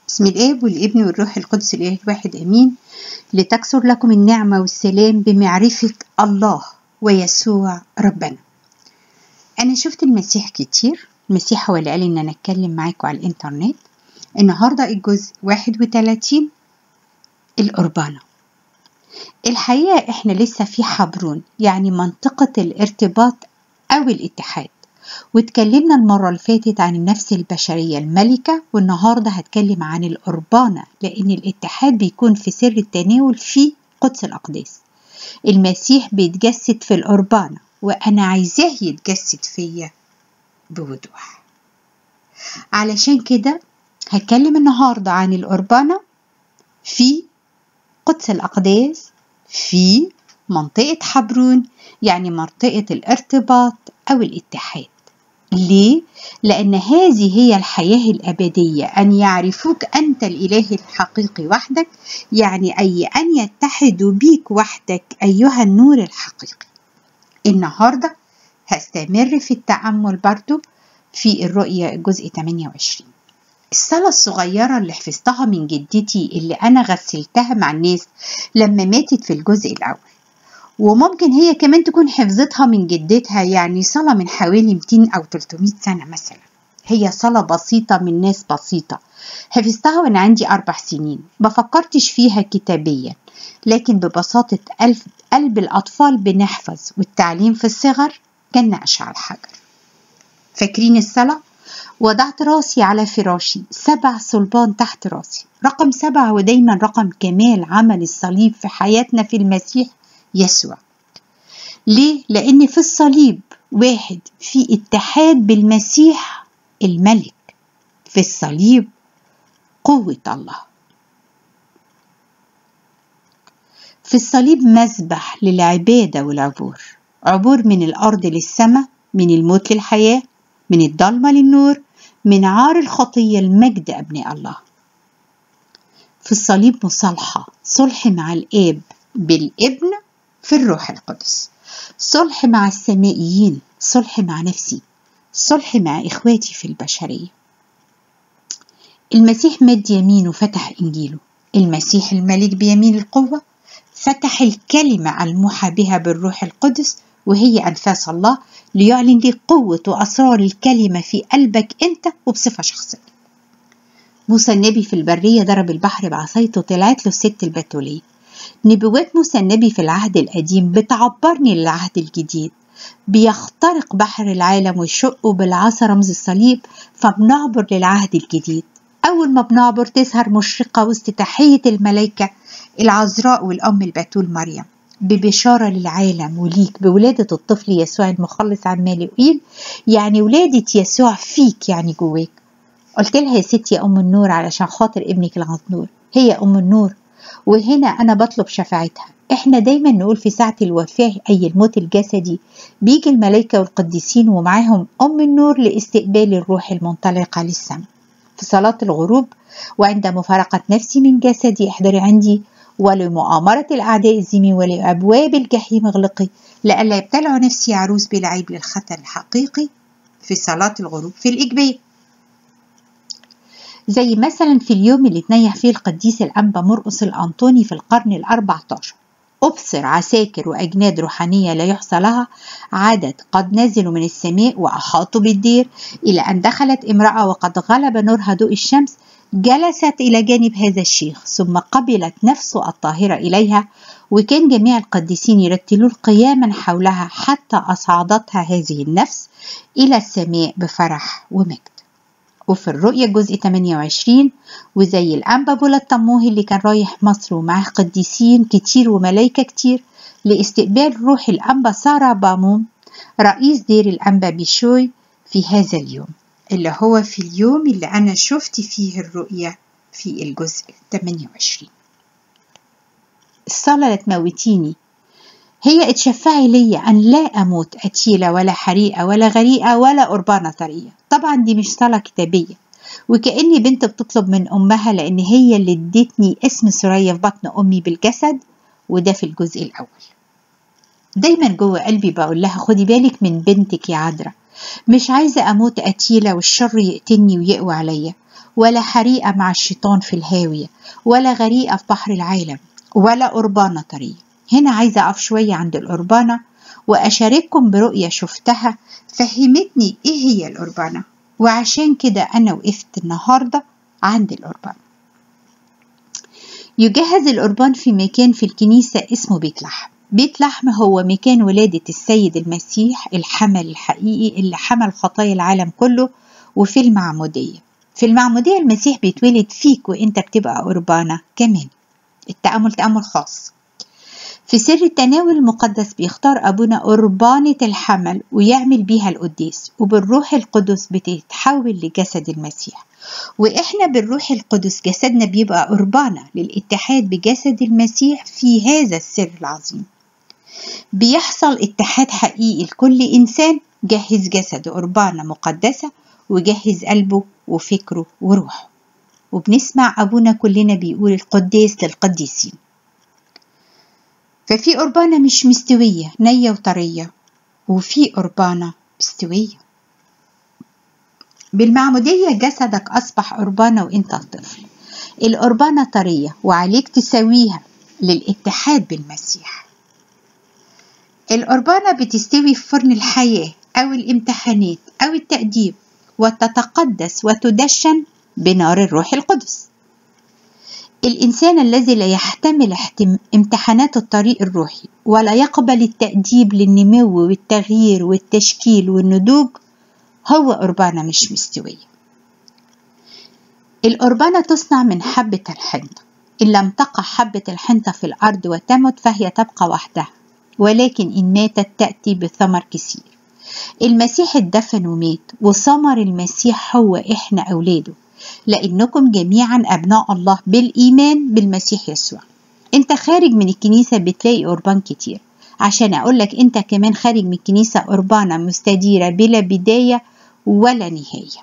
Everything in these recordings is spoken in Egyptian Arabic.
بسم الآب والابن والروح القدس الإله الواحد آمين لتكثر لكم النعمة والسلام بمعرفة الله ويسوع ربنا أنا شفت المسيح كتير المسيح هو اللي قال إن أنا أتكلم معاكم على الإنترنت النهاردة الجزء 31 القربانة الحقيقة إحنا لسه في حبرون يعني منطقة الارتباط أو الاتحاد واتكلمنا المرة اللي فاتت عن النفس البشرية الملكة والنهاردة هتكلم عن القربانة لأن الاتحاد بيكون في سر التناول في قدس الأقداس المسيح بيتجسد في القربانة وأنا عايزاه يتجسد فيا بوضوح علشان كده هتكلم النهاردة عن القربانة في قدس الأقداس في منطقة حبرون يعني منطقة الارتباط أو الاتحاد ليه؟ لأن هذه هي الحياة الأبدية أن يعرفوك أنت الإله الحقيقي وحدك يعني أي أن يتحدوا بيك وحدك أيها النور الحقيقي النهاردة هستمر في التأمل برضو في الرؤية الجزء 28 الصلاة الصغيرة اللي حفظتها من جدتي اللي أنا غسلتها مع الناس لما ماتت في الجزء الأول وممكن هي كمان تكون حفظتها من جدتها يعني صلاة من حوالي 200 أو 300 سنة مثلا هي صلاة بسيطة من ناس بسيطة حفظتها وأنا عندي أربع سنين ما فكرتش فيها كتابيا لكن ببساطة قلب, قلب الأطفال بنحفظ والتعليم في الصغر كان نقش على الحجر فاكرين الصلاة؟ وضعت راسي على فراشي سبع صلبان تحت راسي رقم سبعة ودايما رقم كمال عمل الصليب في حياتنا في المسيح يسوع ليه؟ لأن في الصليب واحد في اتحاد بالمسيح الملك في الصليب قوة الله في الصليب مذبح للعبادة والعبور عبور من الأرض للسماء من الموت للحياة من الضلمة للنور من عار الخطية المجد أبناء الله في الصليب مصالحة صلح مع الآب بالابن في الروح القدس صلح مع السمائيين صلح مع نفسي صلح مع إخواتي في البشرية المسيح مد يمينه فتح إنجيله المسيح الملك بيمين القوة فتح الكلمة الموحى بها بالروح القدس وهي أنفاس الله ليعلن لي قوة وأسرار الكلمة في قلبك أنت وبصفة شخصية موسى النبي في البرية ضرب البحر بعصايته طلعت له الست البتولية نبوات موسى النبي في العهد القديم بتعبرني للعهد الجديد بيخترق بحر العالم ويشقه بالعصا رمز الصليب فبنعبر للعهد الجديد أول ما بنعبر تظهر مشرقة وسط تحية الملائكة العذراء والأم البتول مريم ببشارة للعالم وليك بولادة الطفل يسوع المخلص عمالوئيل يعني ولادة يسوع فيك يعني جواك قلت لها يا ستي يا أم النور علشان خاطر ابنك الغنور هي أم النور وهنا أنا بطلب شفاعتها إحنا دايما نقول في ساعة الوفاة أي الموت الجسدي بيجي الملائكة والقديسين ومعاهم أم النور لاستقبال الروح المنطلقة للسماء في صلاة الغروب وعند مفارقة نفسي من جسدي احضري عندي ولمؤامرة الأعداء الزمي ولأبواب الجحيم اغلقي لئلا يبتلعوا نفسي عروس بالعيب للختن الحقيقي في صلاة الغروب في الإجبية زي مثلا في اليوم اللي تنيح فيه القديس الأنبا مرقس الأنطوني في القرن الأربعة عشر أبصر عساكر وأجناد روحانية لا يحصى لها عدد قد نزلوا من السماء وأحاطوا بالدير إلى أن دخلت امرأة وقد غلب نورها ضوء الشمس جلست إلى جانب هذا الشيخ ثم قبلت نفسه الطاهرة إليها وكان جميع القديسين يرتلون قياما حولها حتى أصعدتها هذه النفس إلى السماء بفرح ومجد وفي الرؤية جزء 28 وزي الأنبا بولا الطموهي اللي كان رايح مصر ومعاه قديسين كتير وملايكة كتير لاستقبال روح الأنبا سارة باموم رئيس دير الأنبا بيشوي في هذا اليوم اللي هو في اليوم اللي أنا شفت فيه الرؤية في الجزء 28 الصلاة لا تموتيني هي اتشفعي لي أن لا أموت أتيلة ولا حريقة ولا غريقة ولا قربانة طرية طبعا دي مش صلاة كتابية وكأني بنت بتطلب من أمها لأن هي اللي ادتني اسم سوريا في بطن أمي بالجسد وده في الجزء الأول دايما جوه قلبي بقول لها خدي بالك من بنتك يا عذرا مش عايزة أموت قتيلة والشر يقتلني ويقوى عليا ولا حريقة مع الشيطان في الهاوية ولا غريقة في بحر العالم ولا قربانة طرية هنا عايزة أقف شوية عند القربانة وأشارككم برؤية شفتها فهمتني إيه هي القربانة وعشان كده أنا وقفت النهاردة عند القربانة يجهز القربان في مكان في الكنيسة اسمه بيت لحم بيت لحم هو مكان ولادة السيد المسيح الحمل الحقيقي اللي حمل خطايا العالم كله وفي المعمودية في المعمودية المسيح بيتولد فيك وانت بتبقى قربانة كمان التأمل تأمل خاص في سر التناول المقدس بيختار أبونا قربانة الحمل ويعمل بيها القديس وبالروح القدس بتتحول لجسد المسيح وإحنا بالروح القدس جسدنا بيبقى قربانة للاتحاد بجسد المسيح في هذا السر العظيم بيحصل اتحاد حقيقي لكل إنسان جهز جسده قربانة مقدسة وجهز قلبه وفكره وروحه وبنسمع أبونا كلنا بيقول القداس للقديسين ففي قربانة مش مستوية نية وطرية وفي قربانة مستوية بالمعمودية جسدك أصبح قربانة وإنت طفل القربانة طرية وعليك تسويها للاتحاد بالمسيح القربانة بتستوي في فرن الحياة أو الامتحانات أو التأديب وتتقدس وتدشن بنار الروح القدس الإنسان الذي لا يحتمل امتحانات الطريق الروحي ولا يقبل التأديب للنمو والتغيير والتشكيل والنضوج هو قربانة مش مستوية القربانة تصنع من حبة الحنطة إن لم تقع حبة الحنطة في الأرض وتمت فهي تبقى وحدها ولكن إن ماتت تأتي بثمر كثير المسيح اتدفن ومات وثمر المسيح هو إحنا أولاده لأنكم جميعا أبناء الله بالإيمان بالمسيح يسوع أنت خارج من الكنيسة بتلاقي قربان كتير عشان أقولك أنت كمان خارج من الكنيسة قربانة مستديرة بلا بداية ولا نهاية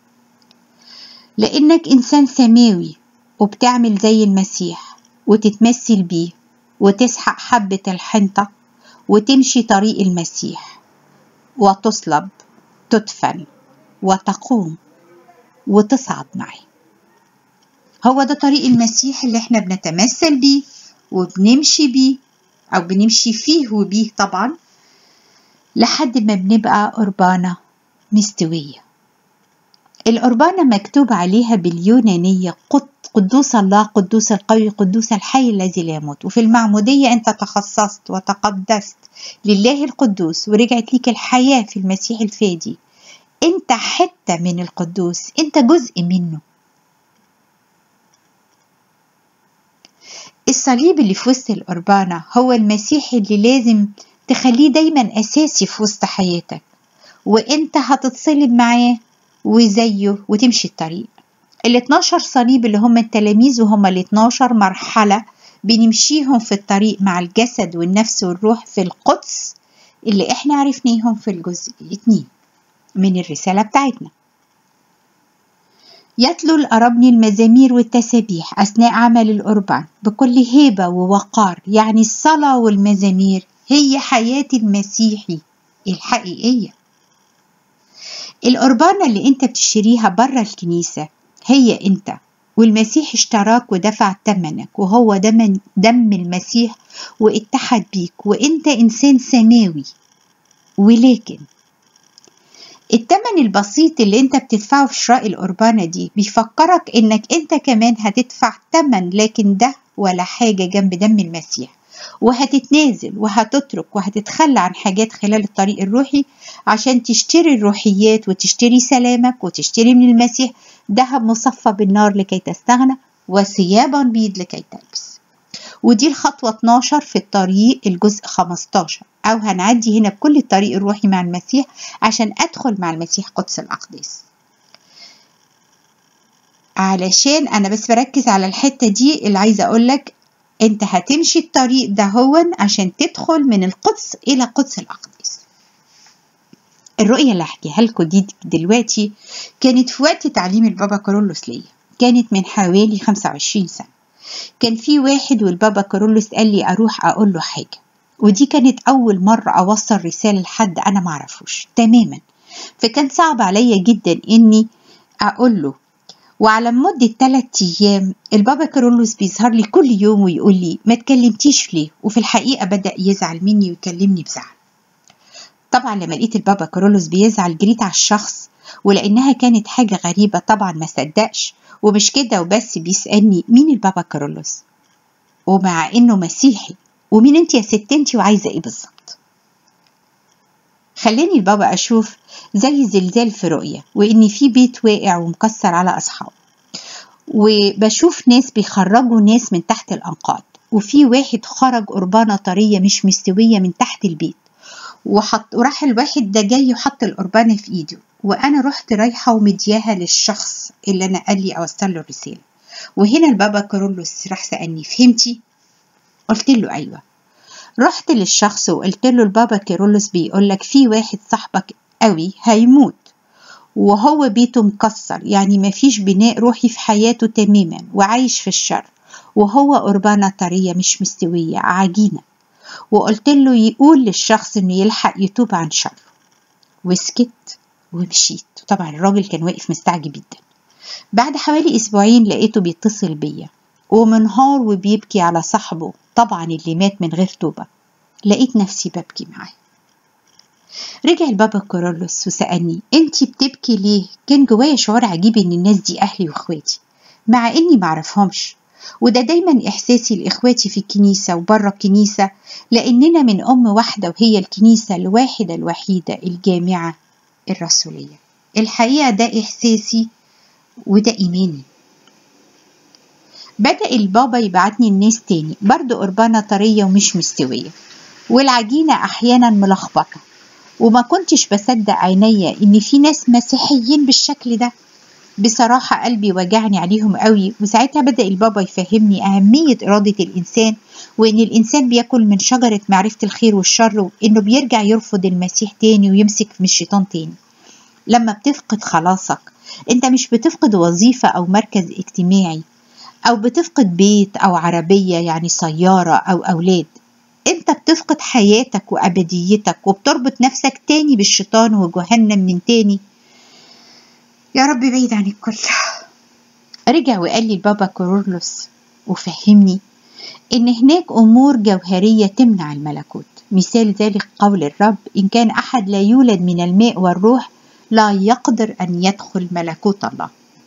لأنك إنسان سماوي وبتعمل زي المسيح وتتمثل بيه وتسحق حبة الحنطة وتمشي طريق المسيح وتصلب تدفن وتقوم وتصعد معي هو ده طريق المسيح اللي احنا بنتمثل بيه وبنمشي بيه او بنمشي فيه وبيه طبعا لحد ما بنبقى قربانة مستوية القربانة مكتوب عليها باليونانية قد قدوس الله قدوس القوي قدوس الحي الذي لا يموت وفي المعمودية أنت تخصصت وتقدست لله القدوس ورجعت ليك الحياة في المسيح الفادي أنت حتة من القدوس أنت جزء منه الصليب اللي في وسط القربانة هو المسيح اللي لازم تخليه دايما أساسي في وسط حياتك وانت هتتصلب معاه وزيه وتمشي الطريق ال 12 صليب اللي هم التلاميذ وهم ال 12 مرحلة بنمشيهم في الطريق مع الجسد والنفس والروح في القدس اللي احنا عرفناهم في الجزء اتنين من الرسالة بتاعتنا يتلو الأربني المزامير والتسابيح أثناء عمل القربان بكل هيبة ووقار يعني الصلاة والمزامير هي حياة المسيحي الحقيقية القربانة اللي انت بتشتريها بره الكنيسة هي انت والمسيح اشتراك ودفع ثمنك وهو دم, دم المسيح واتحد بيك وانت انسان سماوي ولكن التمن البسيط اللي انت بتدفعه في شراء القربانة دي بيفكرك انك انت كمان هتدفع تمن لكن ده ولا حاجة جنب دم المسيح وهتتنازل وهتترك وهتتخلى عن حاجات خلال الطريق الروحي عشان تشتري الروحيات وتشتري سلامك وتشتري من المسيح ذهب مصفى بالنار لكي تستغنى وثيابا بيض لكي تلبس ودي الخطوة 12 في الطريق الجزء 15 أو هنعدي هنا بكل الطريق الروحي مع المسيح عشان أدخل مع المسيح قدس الأقداس علشان أنا بس بركز على الحتة دي اللي عايزة أقولك أنت هتمشي الطريق ده هو عشان تدخل من القدس إلى قدس الأقداس الرؤية اللي هحكيها لكم دي دلوقتي كانت في وقت تعليم البابا كارولوس ليا كانت من حوالي 25 سنة كان في واحد والبابا كارولوس قال لي أروح أقول له حاجة ودي كانت أول مرة أوصل رسالة لحد أنا معرفوش تماما فكان صعب عليا جدا إني أقول له وعلى مدة تلات أيام البابا كارولوس بيظهر لي كل يوم ويقول لي ما تكلمتيش ليه وفي الحقيقة بدأ يزعل مني ويكلمني بزعل طبعا لما لقيت البابا كارولوس بيزعل جريت على الشخص ولأنها كانت حاجة غريبة طبعا ما صدقش ومش كده وبس بيسألني مين البابا كارولوس ومع إنه مسيحي ومين انت يا ست انت وعايزة ايه بالظبط خلاني البابا أشوف زي زلزال في رؤية وإن في بيت واقع ومكسر على أصحابه وبشوف ناس بيخرجوا ناس من تحت الأنقاض وفي واحد خرج قربانة طرية مش مستوية من تحت البيت وحط وراح الواحد ده جاي وحط القربانة في إيده وأنا رحت رايحة ومدياها للشخص اللي أنا قال لي أوصل له الرسالة وهنا البابا كارولوس راح سألني فهمتي؟ قلت له أيوة رحت للشخص وقلت له البابا كيرلس بيقول لك في واحد صاحبك قوي هيموت وهو بيته مكسر يعني مفيش بناء روحي في حياته تماما وعايش في الشر وهو قربانة طرية مش مستوية عجينة وقلت له يقول للشخص انه يلحق يتوب عن شر وسكت ومشيت طبعا الراجل كان واقف مستعجب جدا بعد حوالي اسبوعين لقيته بيتصل بيا ومنهار وبيبكي على صاحبه طبعا اللي مات من غير توبة لقيت نفسي ببكي معاه رجع البابا كورولوس وسألني انتي بتبكي ليه كان جوايا شعور عجيب ان الناس دي اهلي واخواتي مع اني معرفهمش وده دايما احساسي لاخواتي في الكنيسة وبره الكنيسة لاننا من ام واحدة وهي الكنيسة الواحدة الوحيدة الجامعة الرسولية الحقيقة ده احساسي وده ايماني بدأ البابا يبعتني الناس تاني برضو قربانة طرية ومش مستوية والعجينة أحيانا ملخبطة وما كنتش بصدق عينيا إن في ناس مسيحيين بالشكل ده بصراحة قلبي وجعني عليهم قوي وساعتها بدأ البابا يفهمني أهمية إرادة الإنسان وإن الإنسان بياكل من شجرة معرفة الخير والشر وإنه بيرجع يرفض المسيح تاني ويمسك من الشيطان تاني لما بتفقد خلاصك أنت مش بتفقد وظيفة أو مركز اجتماعي أو بتفقد بيت أو عربية يعني سيارة أو أولاد أنت بتفقد حياتك وأبديتك وبتربط نفسك تاني بالشيطان وجهنم من تاني يا رب بعيد عن الكل رجع وقال لي البابا كورولوس وفهمني إن هناك أمور جوهرية تمنع الملكوت مثال ذلك قول الرب إن كان أحد لا يولد من الماء والروح لا يقدر أن يدخل ملكوت الله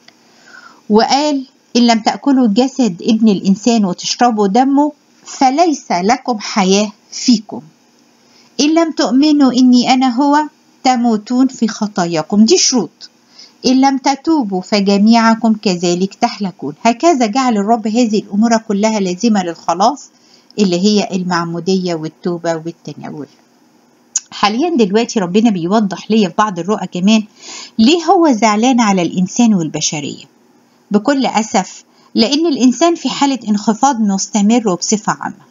وقال إن لم تأكلوا جسد ابن الإنسان وتشربوا دمه فليس لكم حياة فيكم إن لم تؤمنوا إني أنا هو تموتون في خطاياكم دي شروط إن لم تتوبوا فجميعكم كذلك تهلكون هكذا جعل الرب هذه الأمور كلها لازمة للخلاص اللي هي المعمودية والتوبة والتناول حاليا دلوقتي ربنا بيوضح ليا في بعض الرؤى كمان ليه هو زعلان على الإنسان والبشرية بكل أسف لأن الإنسان في حالة انخفاض مستمر وبصفة عامة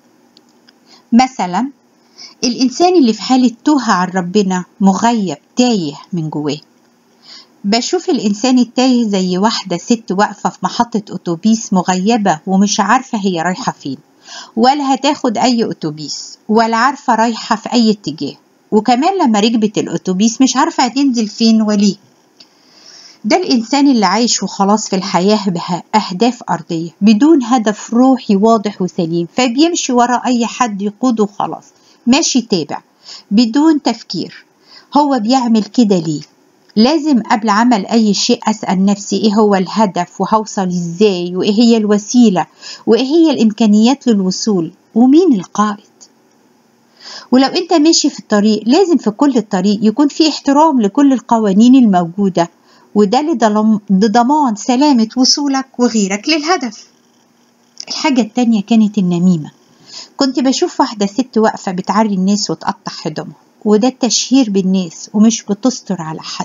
مثلا الإنسان اللي في حالة توهة عن ربنا مغيب تايه من جواه بشوف الإنسان التايه زي واحدة ست واقفة في محطة أتوبيس مغيبة ومش عارفة هي رايحة فين ولا هتاخد أي أتوبيس ولا عارفة رايحة في أي اتجاه وكمان لما ركبت الأتوبيس مش عارفة هتنزل فين وليه ده الإنسان اللي عايش وخلاص في الحياة بها أهداف أرضية بدون هدف روحي واضح وسليم فبيمشي ورا أي حد يقوده وخلاص ماشي تابع بدون تفكير هو بيعمل كده ليه لازم قبل عمل أي شيء أسأل نفسي إيه هو الهدف وهوصل إزاي وإيه هي الوسيلة وإيه هي الإمكانيات للوصول ومين القائد ولو أنت ماشي في الطريق لازم في كل الطريق يكون في احترام لكل القوانين الموجودة وده لضمان سلامة وصولك وغيرك للهدف الحاجة التانية كانت النميمة كنت بشوف واحدة ست واقفة بتعري الناس وتقطع هدومها وده التشهير بالناس ومش بتستر على حد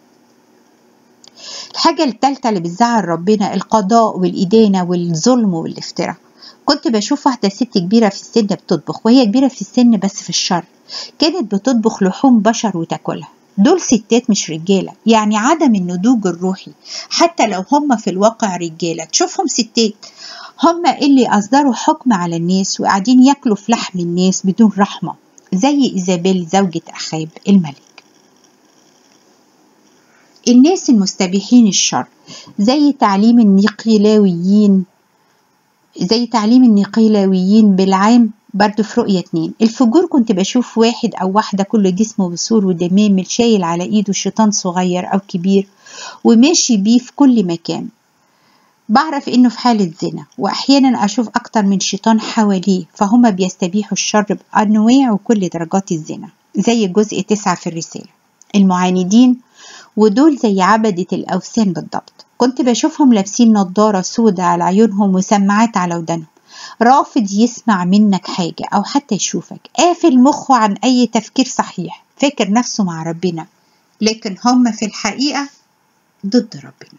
الحاجة التالتة اللي بتزعل ربنا القضاء والإدانة والظلم والافتراء كنت بشوف واحدة ست كبيرة في السن بتطبخ وهي كبيرة في السن بس في الشر كانت بتطبخ لحوم بشر وتاكلها دول ستات مش رجالة يعني عدم النضوج الروحي حتى لو هم في الواقع رجالة تشوفهم ستات هم اللي أصدروا حكم على الناس وقاعدين ياكلوا في لحم الناس بدون رحمة زي إيزابيل زوجة أخاب الملك الناس المستبيحين الشر زي تعليم النيقيلاويين زي تعليم النيقيلاويين بالعام برضه في رؤية اتنين الفجور كنت بشوف واحد أو واحدة كل جسمه بسور ودمامل شايل على إيده شيطان صغير أو كبير وماشي بيه في كل مكان بعرف إنه في حالة زنا وأحيانا أشوف أكتر من شيطان حواليه فهم بيستبيحوا الشر بأنواع وكل درجات الزنا زي جزء تسعة في الرسالة المعاندين ودول زي عبدة الأوثان بالضبط كنت بشوفهم لابسين نضارة سودة على عيونهم وسماعات على ودانهم رافض يسمع منك حاجة أو حتى يشوفك قافل مخه عن أي تفكير صحيح فاكر نفسه مع ربنا لكن هم في الحقيقة ضد ربنا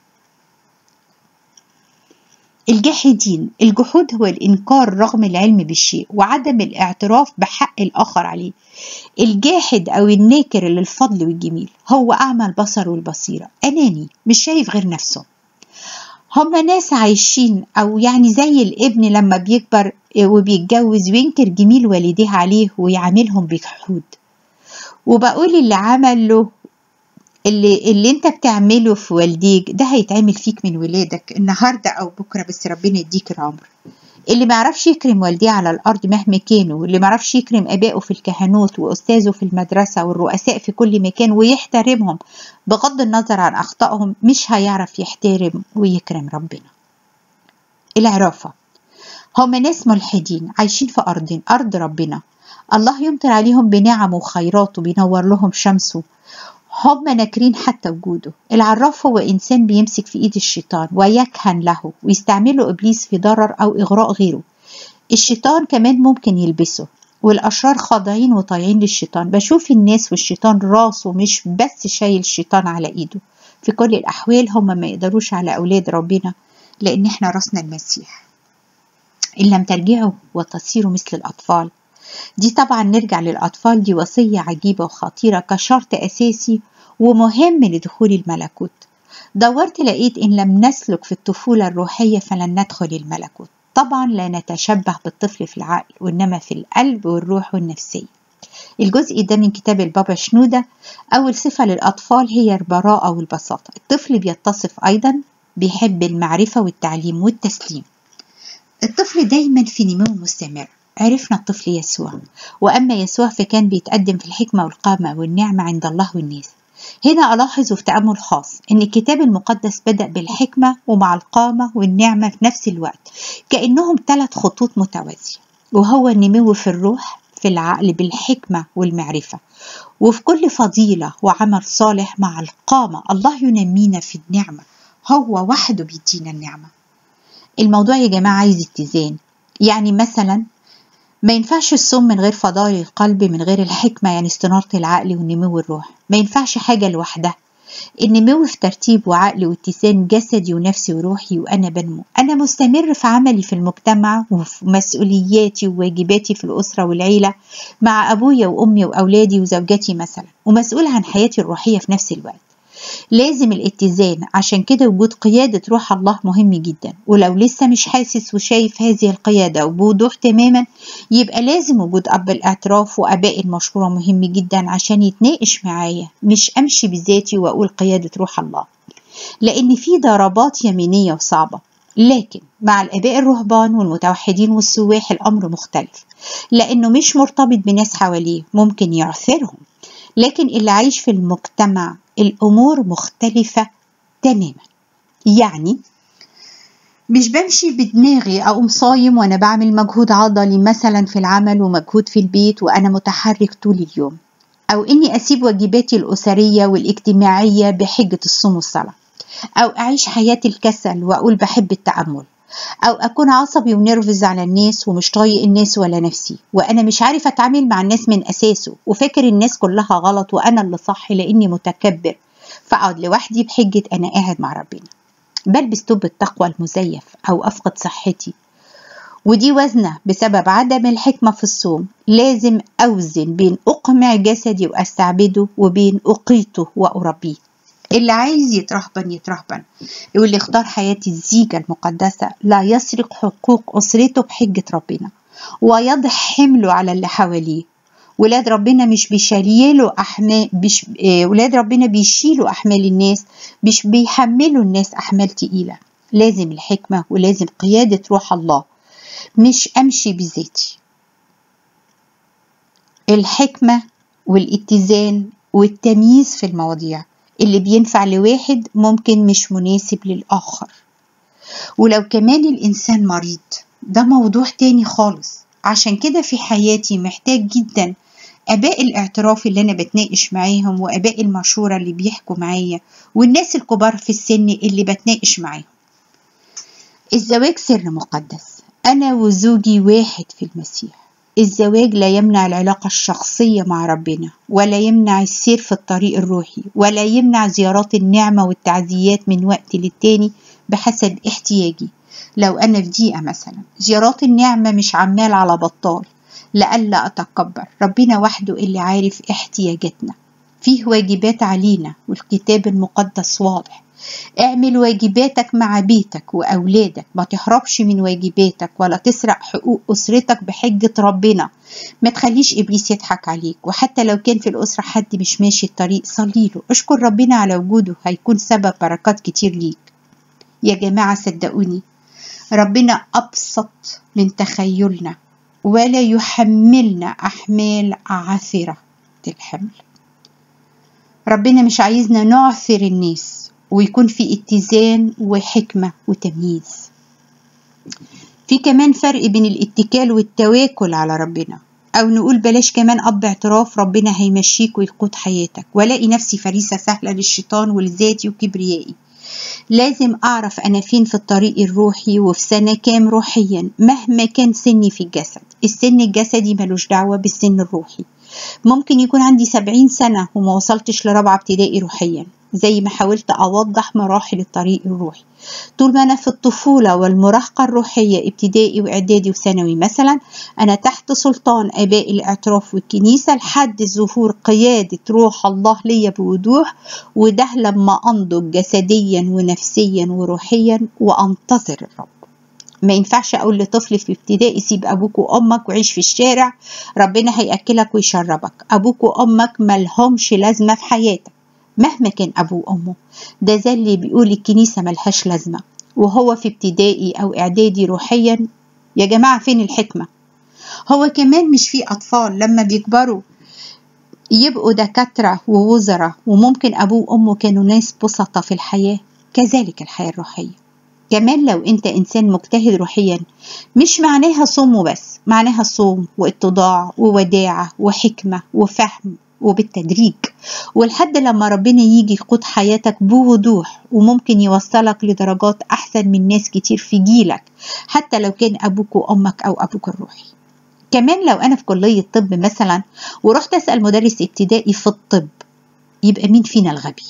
الجاحدين الجحود هو الإنكار رغم العلم بالشيء وعدم الاعتراف بحق الآخر عليه الجاحد أو الناكر للفضل والجميل هو أعمى البصر والبصيرة أناني مش شايف غير نفسه هما ناس عايشين أو يعني زي الابن لما بيكبر وبيتجوز وينكر جميل والديه عليه ويعاملهم بجحود وبقول اللي عمله اللي اللي انت بتعمله في والديك ده هيتعمل فيك من ولادك النهارده او بكره بس ربنا يديك العمر اللي ما يعرفش يكرم والديه على الارض مهما كانوا واللي ما يعرفش يكرم ابائه في الكهنوت واستاذه في المدرسه والرؤساء في كل مكان ويحترمهم بغض النظر عن اخطائهم مش هيعرف يحترم ويكرم ربنا العرافه هم ناس ملحدين عايشين في ارض ارض ربنا الله يمطر عليهم بنعم وخيرات وبينور لهم شمسه هم ناكرين حتى وجوده العراف هو إنسان بيمسك في إيد الشيطان ويكهن له ويستعمله إبليس في ضرر أو إغراء غيره الشيطان كمان ممكن يلبسه والأشرار خاضعين وطايعين للشيطان بشوف الناس والشيطان راسه مش بس شايل الشيطان على إيده في كل الأحوال هم ما يقدروش على أولاد ربنا لأن إحنا راسنا المسيح إن لم ترجعوا وتصيروا مثل الأطفال دي طبعا نرجع للأطفال دي وصية عجيبة وخطيرة كشرط أساسي ومهم لدخول الملكوت دورت لقيت إن لم نسلك في الطفولة الروحية فلن ندخل الملكوت طبعا لا نتشبه بالطفل في العقل وإنما في القلب والروح والنفسية الجزء ده من كتاب البابا شنودة أول صفة للأطفال هي البراءة والبساطة الطفل بيتصف أيضا بيحب المعرفة والتعليم والتسليم الطفل دايما في نمو مستمر عرفنا الطفل يسوع وأما يسوع فكان بيتقدم في الحكمة والقامة والنعمة عند الله والناس هنا ألاحظ في تأمل خاص أن الكتاب المقدس بدأ بالحكمة ومع القامة والنعمة في نفس الوقت كأنهم ثلاث خطوط متوازية وهو النمو في الروح في العقل بالحكمة والمعرفة وفي كل فضيلة وعمل صالح مع القامة الله ينمينا في النعمة هو وحده بيدينا النعمة الموضوع يا جماعة عايز اتزان يعني مثلا ما ينفعش الصوم من غير فضائل القلب من غير الحكمة يعني استنارة العقل ونمو الروح ما ينفعش حاجة لوحدها النمو في ترتيب وعقل واتزان جسدي ونفسي وروحي وأنا بنمو أنا مستمر في عملي في المجتمع وفي مسؤولياتي وواجباتي في الأسرة والعيلة مع أبويا وأمي وأولادي وزوجتي مثلا ومسؤول عن حياتي الروحية في نفس الوقت لازم الاتزان عشان كده وجود قيادة روح الله مهم جدا ولو لسه مش حاسس وشايف هذه القيادة وبوضوح تماما يبقى لازم وجود أب الاعتراف وأباء المشورة مهم جدا عشان يتناقش معايا مش أمشي بذاتي وأقول قيادة روح الله لأن في ضربات يمينية وصعبة لكن مع الآباء الرهبان والمتوحدين والسواح الأمر مختلف لأنه مش مرتبط بناس حواليه ممكن يعثرهم لكن اللي عايش في المجتمع الأمور مختلفة تماما يعني مش بمشي بدماغي أقوم صايم وأنا بعمل مجهود عضلي مثلا في العمل ومجهود في البيت وأنا متحرك طول اليوم أو إني أسيب واجباتي الأسرية والاجتماعية بحجة الصوم والصلاة أو أعيش حياة الكسل وأقول بحب التأمل أو أكون عصبي ونرفز على الناس ومش طايق الناس ولا نفسي وأنا مش عارف أتعامل مع الناس من أساسه وفاكر الناس كلها غلط وأنا اللي صح لأني متكبر فأقعد لوحدي بحجة أنا قاعد مع ربنا بلبس توب التقوى المزيف أو أفقد صحتي ودي وزنة بسبب عدم الحكمة في الصوم لازم أوزن بين أقمع جسدي وأستعبده وبين أقيته وأربيه اللي عايز يترهبن يترهبن واللي اختار حياة الزيجة المقدسة لا يسرق حقوق أسرته بحجة ربنا ويضع حمله على اللي حواليه ولاد ربنا مش بيشيلوا أحمال بيش... آه، ولاد ربنا بيشيلوا أحمال الناس مش بيحملوا الناس أحمال تقيلة لازم الحكمة ولازم قيادة روح الله مش أمشي بذاتي الحكمة والاتزان والتمييز في المواضيع اللي بينفع لواحد ممكن مش مناسب للآخر ولو كمان الإنسان مريض ده موضوع تاني خالص عشان كده في حياتي محتاج جدا آباء الاعتراف اللي أنا بتناقش معاهم وآباء المشورة اللي بيحكوا معايا والناس الكبار في السن اللي بتناقش معاهم الزواج سر مقدس أنا وزوجي واحد في المسيح الزواج لا يمنع العلاقة الشخصية مع ربنا ولا يمنع السير في الطريق الروحي ولا يمنع زيارات النعمة والتعزيات من وقت للتاني بحسب احتياجي لو أنا في دقيقة مثلا زيارات النعمة مش عمال على بطال لألا أتكبر ربنا وحده اللي عارف احتياجاتنا فيه واجبات علينا والكتاب المقدس واضح اعمل واجباتك مع بيتك وأولادك ما تهربش من واجباتك ولا تسرق حقوق أسرتك بحجة ربنا ما تخليش إبليس يضحك عليك وحتى لو كان في الأسرة حد مش ماشي الطريق صليله اشكر ربنا على وجوده هيكون سبب بركات كتير ليك يا جماعة صدقوني ربنا أبسط من تخيلنا ولا يحملنا أحمال عاثرة الحمل ربنا مش عايزنا نعثر الناس ويكون في اتزان وحكمة وتمييز في كمان فرق بين الاتكال والتواكل على ربنا أو نقول بلاش كمان أب اعتراف ربنا هيمشيك ويقود حياتك ولاقي نفسي فريسة سهلة للشيطان ولذاتي وكبريائي لازم أعرف أنا فين في الطريق الروحي وفي سنة كام روحيا مهما كان سني في الجسد السن الجسدي ملوش دعوة بالسن الروحي ممكن يكون عندي سبعين سنة وما وصلتش لرابعة ابتدائي روحيا زي ما حاولت أوضح مراحل الطريق الروحي طول ما أنا في الطفولة والمراهقة الروحية ابتدائي وإعدادي وثانوي مثلا أنا تحت سلطان آباء الاعتراف والكنيسة لحد ظهور قيادة روح الله ليا بوضوح وده لما أنضج جسديا ونفسيا وروحيا وأنتظر الرب ما ينفعش اقول لطفل في ابتدائي سيب ابوك وامك وعيش في الشارع ربنا هياكلك ويشربك ابوك وامك ملهمش لازمه في حياتك مهما كان ابوه وامه ده زي اللي بيقول الكنيسه ملهاش لازمه وهو في ابتدائي او اعدادي روحيا يا جماعه فين الحكمه هو كمان مش في اطفال لما بيكبروا يبقوا دكاتره ووزراء وممكن ابوه وامه كانوا ناس بسطة في الحياه كذلك الحياه الروحيه كمان لو انت انسان مجتهد روحيا مش معناها صوم وبس معناها صوم واتضاع ووداعة وحكمة وفهم وبالتدريج ولحد لما ربنا يجي يقود حياتك بوضوح وممكن يوصلك لدرجات أحسن من ناس كتير في جيلك حتى لو كان أبوك وأمك أو أبوك الروحي كمان لو أنا في كلية طب مثلا ورحت أسأل مدرس ابتدائي في الطب يبقى مين فينا الغبي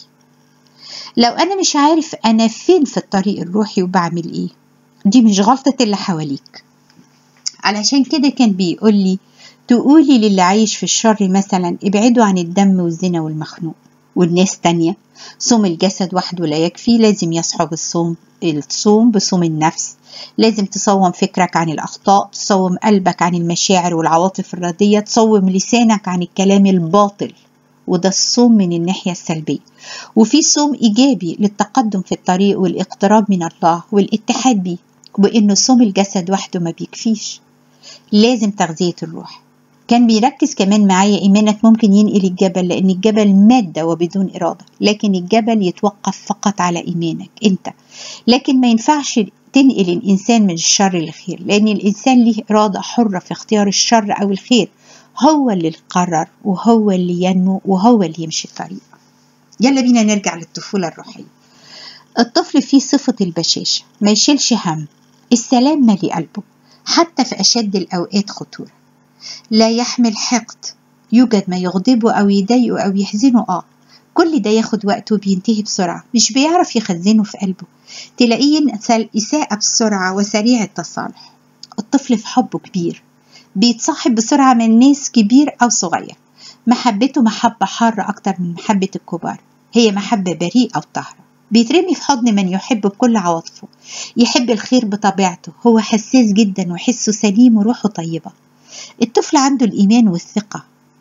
لو أنا مش عارف أنا فين في الطريق الروحي وبعمل إيه دي مش غلطة اللي حواليك علشان كده كان بيقول لي تقولي للي عايش في الشر مثلا ابعدوا عن الدم والزنا والمخنوق والناس تانية صوم الجسد وحده لا يكفي لازم يصحب الصوم الصوم بصوم النفس لازم تصوم فكرك عن الأخطاء تصوم قلبك عن المشاعر والعواطف الردية تصوم لسانك عن الكلام الباطل وده الصوم من الناحية السلبية وفي صوم إيجابي للتقدم في الطريق والاقتراب من الله والاتحاد بيه وإنه صوم الجسد وحده ما بيكفيش لازم تغذية الروح كان بيركز كمان معايا إيمانك ممكن ينقل الجبل لأن الجبل مادة وبدون إرادة لكن الجبل يتوقف فقط على إيمانك أنت لكن ما ينفعش تنقل الإنسان من الشر للخير لأن الإنسان له إرادة حرة في اختيار الشر أو الخير هو اللي قرر وهو اللي ينمو وهو اللي يمشي الطريق يلا بينا نرجع للطفولة الروحية الطفل فيه صفة البشاشة ما يشيلش هم السلام مالي قلبه حتى في أشد الأوقات خطورة لا يحمل حقد يوجد ما يغضبه أو يضايقه أو يحزنه آه كل ده ياخد وقته وبينتهي بسرعة مش بيعرف يخزنه في قلبه تلاقيه ينسى إساءة بسرعة وسريع التصالح الطفل في حبه كبير بيتصاحب بسرعة من ناس كبير أو صغير محبته محبة حارة أكتر من محبة الكبار هي محبة بريئة وطاهرة بيترمي في حضن من يحب بكل عواطفه يحب الخير بطبيعته هو حساس جدا وحسه سليم وروحه طيبة الطفل عنده الإيمان والثقة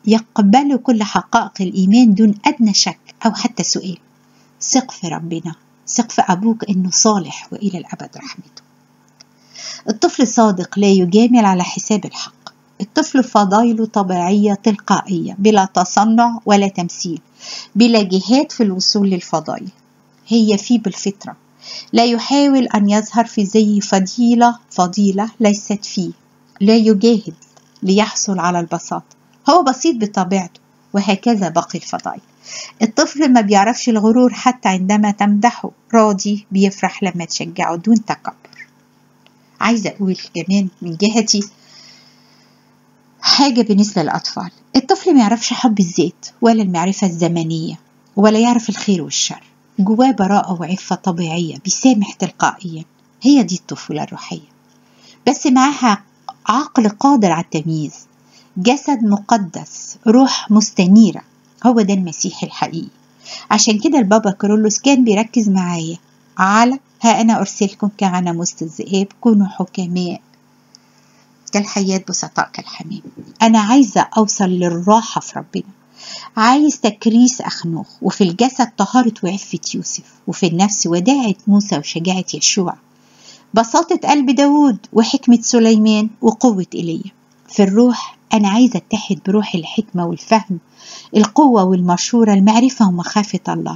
يقبلوا كل حقائق الإيمان دون أدنى شك أو حتى سؤال ثق في ربنا ثق في أبوك إنه صالح وإلى الأبد رحمته الطفل صادق لا يجامل على حساب الحق الطفل فضايله طبيعية تلقائية بلا تصنع ولا تمثيل بلا جهاد في الوصول للفضائل هي فيه بالفطرة لا يحاول أن يظهر في زي فضيلة فضيلة ليست فيه لا يجاهد ليحصل على البساطة هو بسيط بطبيعته وهكذا باقي الفضائل الطفل ما بيعرفش الغرور حتى عندما تمدحه راضي بيفرح لما تشجعه دون تكبر عايزة أقول كمان من جهتي حاجة بالنسبة للأطفال الطفل ما يعرفش حب الذات ولا المعرفة الزمنية ولا يعرف الخير والشر جواه براءة وعفة طبيعية بيسامح تلقائيا هي دي الطفولة الروحية بس معاها عقل قادر على التمييز جسد مقدس روح مستنيرة هو ده المسيح الحقيقي عشان كده البابا كارولوس كان بيركز معايا على ها أنا أرسلكم كغنم وسط الذئاب كونوا حكماء كالحياة بسطاء كالحمام أنا عايزة أوصل للراحة في ربنا عايز تكريس أخنوخ وفي الجسد طهارة وعفة يوسف وفي النفس وداعة موسى وشجاعة يشوع بساطة قلب داود وحكمة سليمان وقوة إيليا في الروح أنا عايزة أتحد بروح الحكمة والفهم القوة والمشورة المعرفة ومخافة الله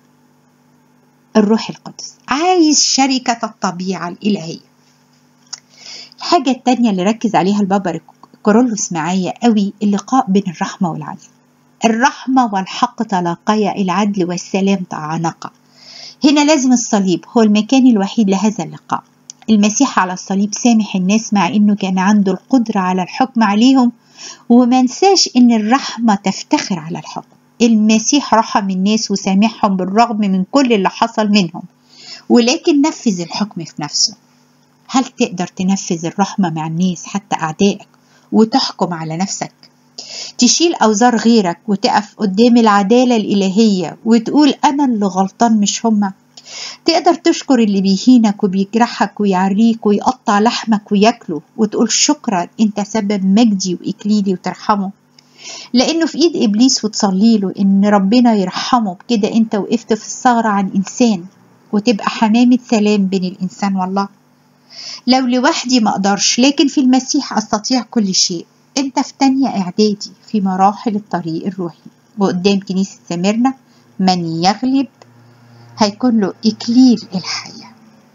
الروح القدس عايز شركة الطبيعة الإلهية الحاجة التانية اللي ركز عليها البابا كورولوس معايا قوي اللقاء بين الرحمة والعدل الرحمة والحق تلاقيا العدل والسلام تعانقا هنا لازم الصليب هو المكان الوحيد لهذا اللقاء المسيح على الصليب سامح الناس مع انه كان عنده القدرة على الحكم عليهم وما نساش ان الرحمة تفتخر على الحكم المسيح رحم الناس وسامحهم بالرغم من كل اللي حصل منهم ولكن نفذ الحكم في نفسه هل تقدر تنفذ الرحمة مع الناس حتى أعدائك وتحكم على نفسك تشيل أوزار غيرك وتقف قدام العدالة الإلهية وتقول أنا اللي غلطان مش هما تقدر تشكر اللي بيهينك وبيجرحك ويعريك ويقطع لحمك وياكله وتقول شكرا انت سبب مجدي وإكليلي وترحمه لأنه في إيد إبليس وتصلي له إن ربنا يرحمه بكده أنت وقفت في الثغرة عن إنسان وتبقى حمامة سلام بين الإنسان والله لو لوحدي ما أقدرش لكن في المسيح أستطيع كل شيء أنت في تانية إعدادي في مراحل الطريق الروحي وقدام كنيسة سميرنا من يغلب هيكون له إكليل الحياة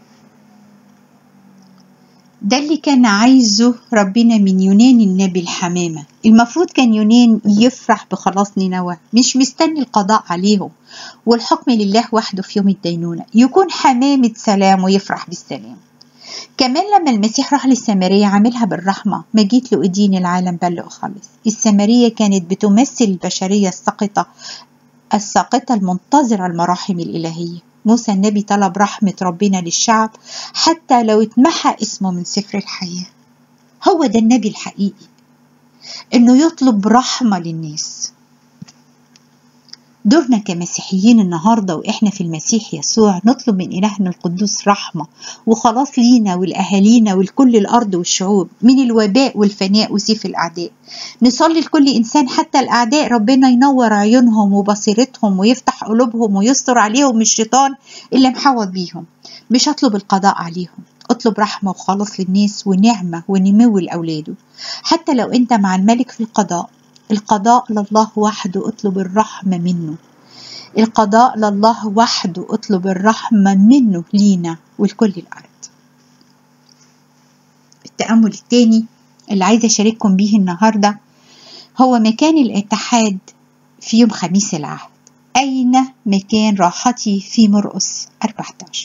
ده اللي كان عايزه ربنا من يونان النبي الحمامة المفروض كان يونان يفرح بخلاص نينوى مش مستني القضاء عليهم والحكم لله وحده في يوم الدينونة يكون حمامة سلام ويفرح بالسلام كمان لما المسيح راح للسامرية عاملها بالرحمة ما جيت له أدين العالم بل أخلص السامرية كانت بتمثل البشرية الساقطة الساقطة المنتظرة المراحم الإلهية موسى النبي طلب رحمة ربنا للشعب حتى لو اتمحى اسمه من سفر الحياة هو ده النبي الحقيقي انه يطلب رحمة للناس دورنا كمسيحيين النهاردة وإحنا في المسيح يسوع نطلب من إلهنا القدوس رحمة وخلاص لينا ولأهالينا ولكل الأرض والشعوب من الوباء والفناء وسيف الأعداء نصلي لكل إنسان حتى الأعداء ربنا ينور عيونهم وبصيرتهم ويفتح قلوبهم ويستر عليهم الشيطان اللي محوط بيهم مش هطلب القضاء عليهم اطلب رحمة وخلاص للناس ونعمة ونمو لأولاده حتى لو أنت مع الملك في القضاء القضاء لله وحده اطلب الرحمة منه القضاء لله وحده اطلب الرحمة منه لينا ولكل الأرض التأمل الثاني اللي عايزة أشارككم بيه النهاردة هو مكان الاتحاد في يوم خميس العهد أين مكان راحتي في مرقس 14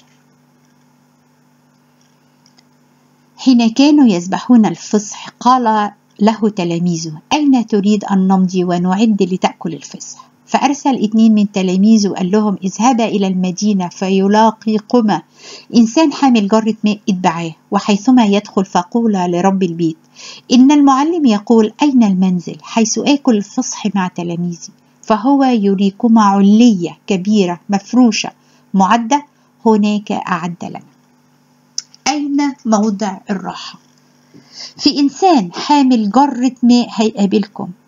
حين كانوا يذبحون الفصح قال له تلاميذه أين تريد أن نمضي ونعد لتأكل الفصح فأرسل اثنين من تلاميذه وقال لهم اذهبا إلى المدينة فيلاقيكما إنسان حامل جرة ماء اتبعاه وحيثما يدخل فقولا لرب البيت إن المعلم يقول أين المنزل حيث آكل الفصح مع تلاميذي فهو يريكما علية كبيرة مفروشة معدة هناك أعد لنا أين موضع الراحة في إنسان حامل جرة ماء هيقابلكم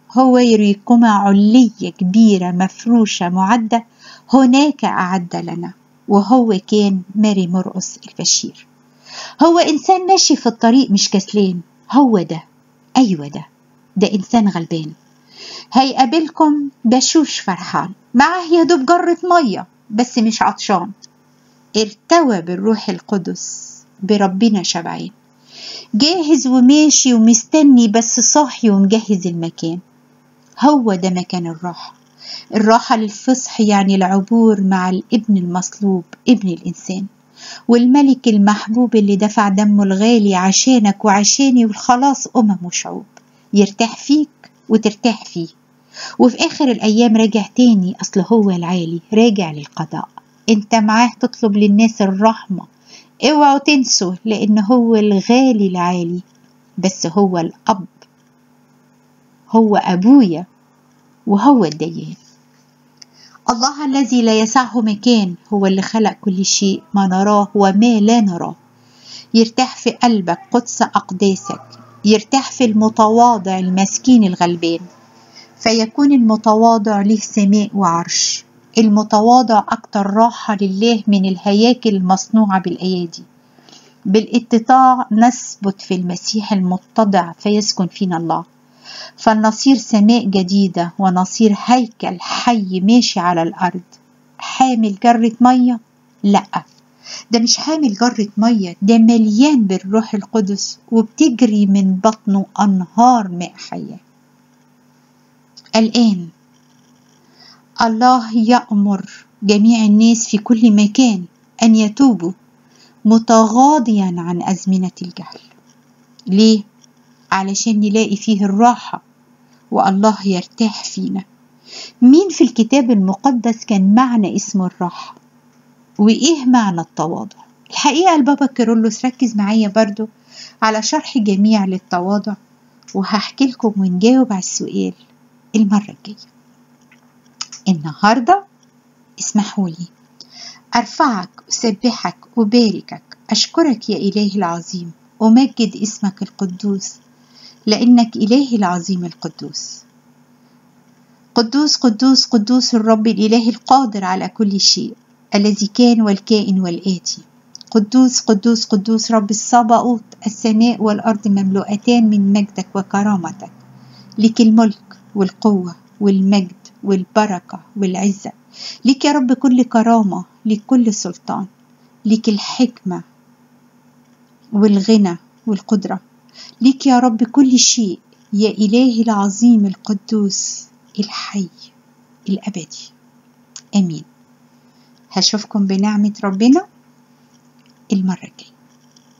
هو يريكما علية كبيرة مفروشة معدة هناك أعد لنا وهو كان ماري مرقس البشير هو إنسان ماشي في الطريق مش كسلان هو ده أيوة ده ده إنسان غلبان هيقابلكم بشوش فرحان معاه يا دوب جرة مية بس مش عطشان ارتوى بالروح القدس بربنا شبعان جاهز وماشي ومستني بس صاحي ومجهز المكان هو ده مكان الراحة الراحة للفصح يعني العبور مع الابن المصلوب ابن الإنسان والملك المحبوب اللي دفع دمه الغالي عشانك وعشاني والخلاص أمم وشعوب يرتاح فيك وترتاح فيه وفي آخر الأيام راجع تاني أصل هو العالي راجع للقضاء انت معاه تطلب للناس الرحمة اوعوا تنسوا لأن هو الغالي العالي بس هو الأب هو أبويا وهو الديان الله الذي لا يسعه مكان هو اللي خلق كل شيء ما نراه وما لا نراه يرتاح في قلبك قدس أقداسك يرتاح في المتواضع المسكين الغلبان فيكون المتواضع له سماء وعرش المتواضع أكتر راحة لله من الهياكل المصنوعة بالأيادي بالاتضاع نثبت في المسيح المتضع فيسكن فينا الله فلنصير سماء جديدة ونصير هيكل حي ماشي على الأرض حامل جرة مية؟ لأ ده مش حامل جرة مية ده مليان بالروح القدس وبتجري من بطنه أنهار ماء حية الآن الله يأمر جميع الناس في كل مكان أن يتوبوا متغاضيا عن أزمنة الجهل ليه؟ علشان نلاقي فيه الراحة والله يرتاح فينا مين في الكتاب المقدس كان معنى اسم الراحة وإيه معنى التواضع الحقيقة البابا كيرلس ركز معايا برضو على شرح جميع للتواضع وهحكي لكم ونجاوب على السؤال المرة الجاية النهاردة اسمحوا لي أرفعك أسبحك أباركك أشكرك يا إلهي العظيم أمجد اسمك القدوس لأنك إلهي العظيم القدوس قدوس قدوس قدوس الرب الإله القادر على كل شيء الذي كان والكائن والآتي قدوس قدوس قدوس رب الصباؤوت السماء والأرض مملوءتان من مجدك وكرامتك لك الملك والقوة والمجد والبركة والعزة لك يا رب كل كرامة لك كل سلطان لك الحكمة والغنى والقدرة لك يا رب كل شيء يا إلهي العظيم القدوس الحي الأبدي آمين هشوفكم بنعمة ربنا المرة الجاية